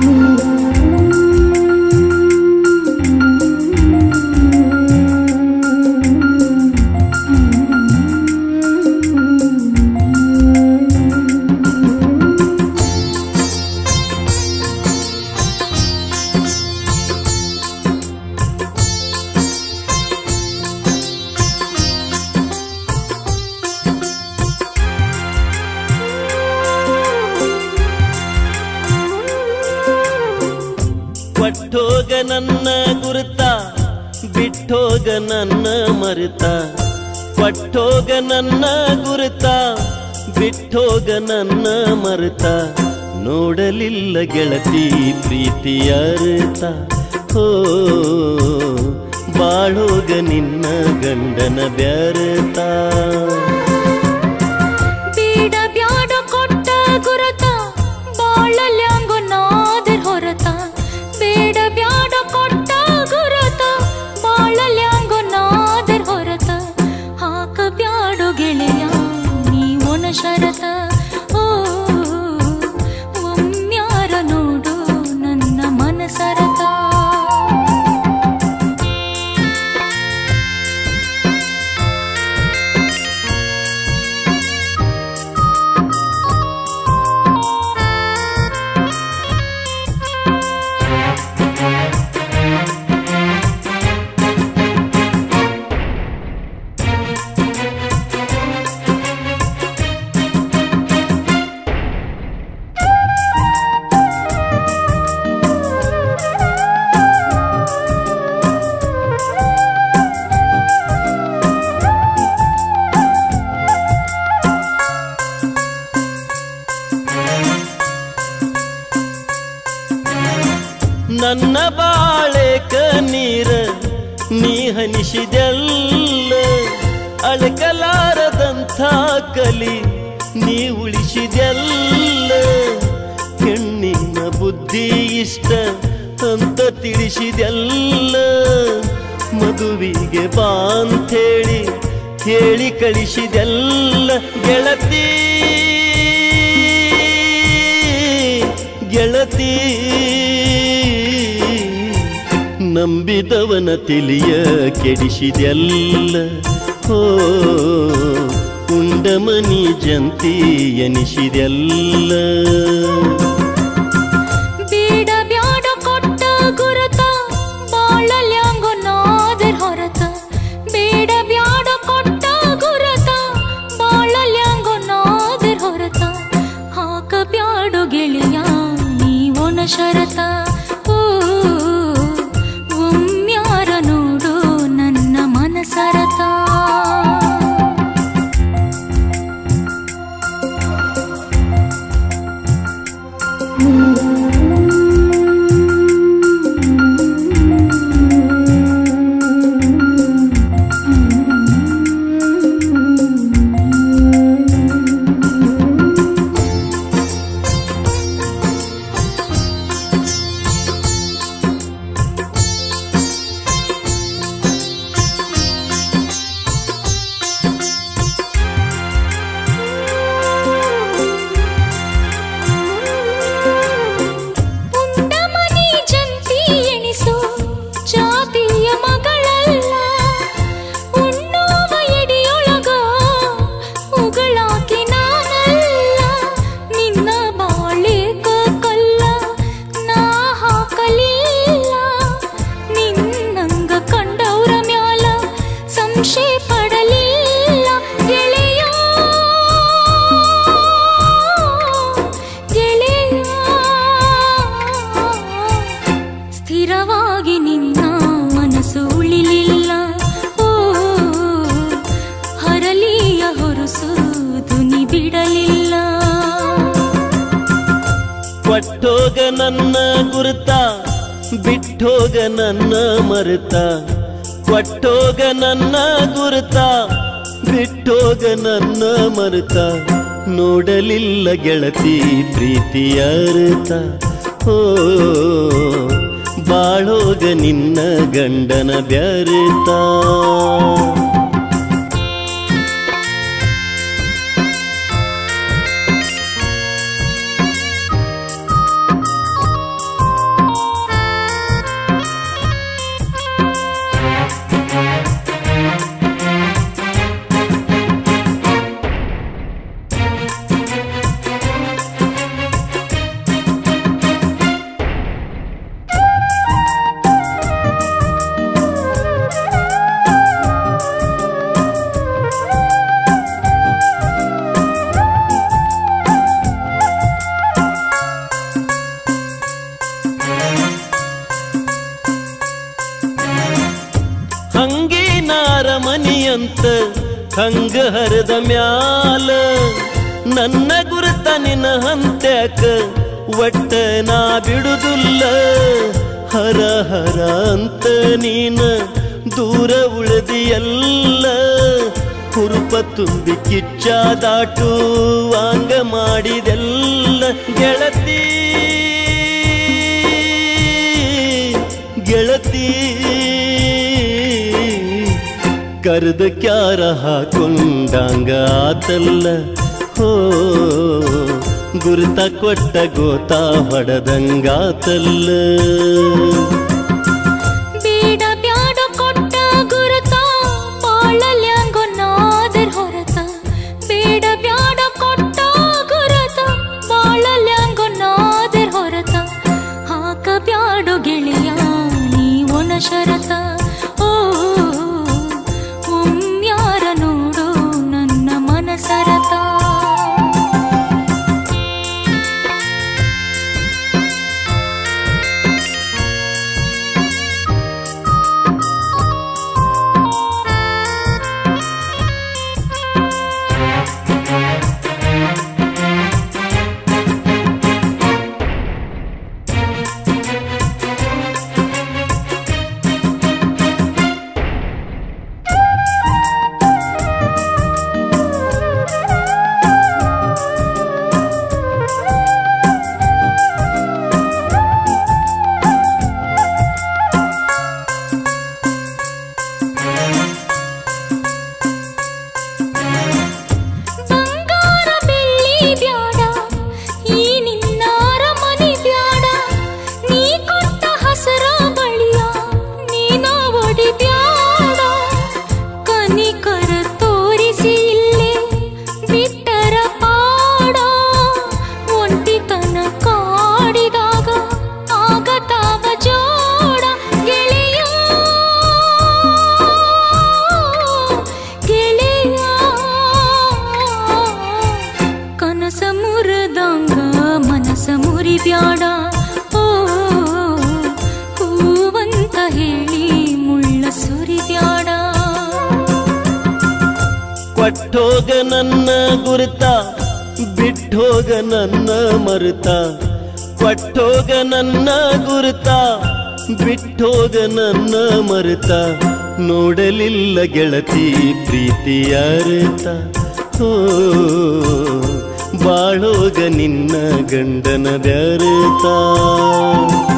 ಕೊಟ್ಟೋಗ ನನ್ನ ಗುರುತ ಬಿಟ್ಟೋಗ ನನ್ನ ಮರುತ ಕೊಟ್ಟೋಗ ನನ್ನ ಗುರುತ ಬಿಟ್ಟೋಗ ನನ್ನ ಮರುತ ನೋಡಲಿಲ್ಲ ಗೆಳತಿ ಪ್ರೀತಿಯ ಅರ್ಥ ಹೋ ಬಾಳೋಗ ನಿನ್ನ ಗಂಡನ ಬ್ಯಾರತ ಬೇಡ ಬ್ಯಾಡ ಕೊಟ್ಟ ಗುರತ ಬಾಳಲ್ಯಾಂಗು ನಾದರ್ ಹೊರತ ಬೇಡ ಬ್ಯಾಡ ಕೊಟ್ಟ ಗುರತ ಬಾಳಲ್ಯಾಂಗು ನಾದರ್ ಹೊರತ ಹಾಕ ಬ್ಯಾಡೋ ಗೆಳೆಯ ನೀ ಒಣ ಶರತ ಓ ಒಮ್ಮ್ಯಾರ ನೋಡು ನನ್ನ ಮನಸರತ ನನ್ನ ಬಾಳೆ ಕಣ್ಣೀರ ನೀ ಹನಿಸಿದೆಲ್ಲ ಅಳಕಲಾರದಂಥ ಕಲಿ ನೀ ಉಳಿಸಿದೆಲ್ಲ ಹೆಣ್ಣಿನ ಬುದ್ಧಿ ಇಷ್ಟ ಅಂತ ತಿಳಿಸಿದೆಲ್ಲ ಮದುವಿಗೆ ಬಾ ಅಂಥೇಳಿ ಹೇಳಿ ಕಳಿಸಿದೆಲ್ಲ ಗೆಳತಿ ಗೆಳತಿ ನಂಬಿದವನ ತಿಳಿಯ ಕೆಡಿಸಿದೆಲ್ಲ ಹೋ ಉಂಡಮನಿ ಜಂತಿ ಎನಿಸಿದೆಲ್ಲ ಬೇಡ ಬ್ಯಾಡ ಕೊಟ್ಟ ಗುರತ ಬಾಳಲ್ಯಾಂಗು ನಾದರ್ ಹೊರತ ಬೇಡ ಬ್ಯಾಡ ಕೊಟ್ಟ ಗುರತ ಬಾಳಲ್ಯಾಂಗು ನಾದರ್ ಹೊರತ ಹಾಕ ಬ್ಯಾಡೋ ಗೆಳೆಯ ನೀ ಒಣ ಶರತ ಓ ಒಮ್ಮ್ಯಾರ ನೋಡು ನನ್ನ ಮನಸರತ ಉಂಡಮನಿ ಜಂತಿ ಎಣಿಸು ಜಾತಿಯ ಮಗಳಲ್ಲ ಉಣ್ಣುವ ಎಡಿಯೊಳಗ ಉಗಳಾಕಿ ನಾನಲ್ಲ ನಿನ್ನ ಬಾಳಿಕ ಕಲ್ಲ ನಾ ಹಾಕಲಿಲ್ಲ ನಿನ್ನಂಗ ಕಂಡವ್ರ ಮ್ಯಾಲ ಸಂಶಯ ಪಡಲಿಲ್ಲ ಗೆಳೆಯ ಗೆಳೆಯ ಸ್ಥಿರವಾಗಿ ನಿನ್ನ ಮನಸ್ಸು ಉಳಿಲಿಲ್ಲ ಓ ಹರಲಿಯ ಹೊರಸು ಧ್ವನಿ ಬಿಡಲಿಲ್ಲ ಕೊಟ್ಟೋಗ ನನ್ನ ಗುರುತ ಬಿಟ್ಟೋಗ ನನ್ನ ಮರುತ ಕೊಟ್ಟೋಗ ನನ್ನ ಗುರುತ ಬಿಟ್ಟೋಗ ನನ್ನ ಮರುತ ನೋಡಲಿಲ್ಲ ಗೆಳತಿ ಪ್ರೀತಿಯ ಅರ್ಥ ಓ ಬಾಳೋಗ ನಿನ್ನ ಗಂಡನ ಬ್ಯಾರತ ಹಂಗ ಹರಿದ ಮ್ಯಾಲ ನನ್ನ ಗುರುತ ನಿನ್ನ ಹಂತ್ಯಾಕ ಒಟ್ಟ ನಾ ಬಿಡುದಿಲ್ಲ ಹರ ಹರ ಅಂತ ನೀನ ದೂರ ಉಳಿದಿಯಲ್ಲ ಹುರುಪ ತುಂಬಿ ಕಿಚ್ಚ ದಾಟು ವಾಂಗ ಮಾಡಿದೆಲ್ಲ ಗೆಳತಿ ಗೆಳತಿ ಕರೆದ ಕ್ಯಾರ ಹಾಕೊಂಡಂಗ ಆತಲ್ಲ ಹೋ ಗುರುತ ಕೊಟ್ಟ ಗೋತ ಹೊಡೆದಂಗಾತಲ್ಲ ಬೇಡ ಬ್ಯಾಡ ಕೊಟ್ಟ ಗುರುತ ಬಾಳಲ್ಯಾಂಗೋ ನಾದರ್ ಹೊರತ ಬೇಡ ಬ್ಯಾಡ ಕೊಟ್ಟ ಗುರುತ ಬಾಳಲ್ಯಾಂಗೋ ನಾದರ್ ಹೊರತ ಹಾಕ ಬ್ಯಾಡೋ ಗೆಳೆಯ ನೀ ಒಣ ಶರತ ಓ ಒಮ್ಯಾರ ನೋಡು ನನ್ನ ಮನಸರತ ಬಂಗಾರ ಬೆಳ್ಳಿ ಬ್ಯಾಡ ಈ ನಿನ್ನಾರ ಮನಿ ಬ್ಯಾಡ ನೀ ಕೊಟ್ಟ ಹಸರ ಬಳಿಯ ನೀನ ಒಡಿ ಬ್ಯಾಡ ಕನಿಕರ ತೋರಿಸಿ ಇಲ್ಲೇ ಬಿಟ್ಟರ ಪಾಡ ಒಂಟಿತನ ಕಾಡಿದಾಗ ಆಗತಾವ ಜೋಡ ಗೆಳೆಯ ಗೆಳೆಯ ಕನಸ ಮುರಿದಂಗ ಮನಸ ಮುರಿ ಬ್ಯಾಡ ಓ ಹೂವಂತ ಹೇಳಿ ಮುಳ್ಳ ಸುರಿ ಬ್ಯಾಡ ಕೊಟ್ಟೋಗ ನನ್ನ ಗುರುತ ಬಿಟ್ಟೋಗ ನನ್ನ ಮರುತ ಕೊಟ್ಟೋಗ ನನ್ನ ಗುರುತ ಬಿಟ್ಟೋಗ ನನ್ನ ಮರುತ ನೋಡಲಿಲ್ಲ ಗೆಳತಿ ಪ್ರೀತಿಯ ಅರ್ಥ ಹೋ ಬಾಳೋಗ ನಿನ್ನ ಗಂಡನ ಬ್ಯಾರತ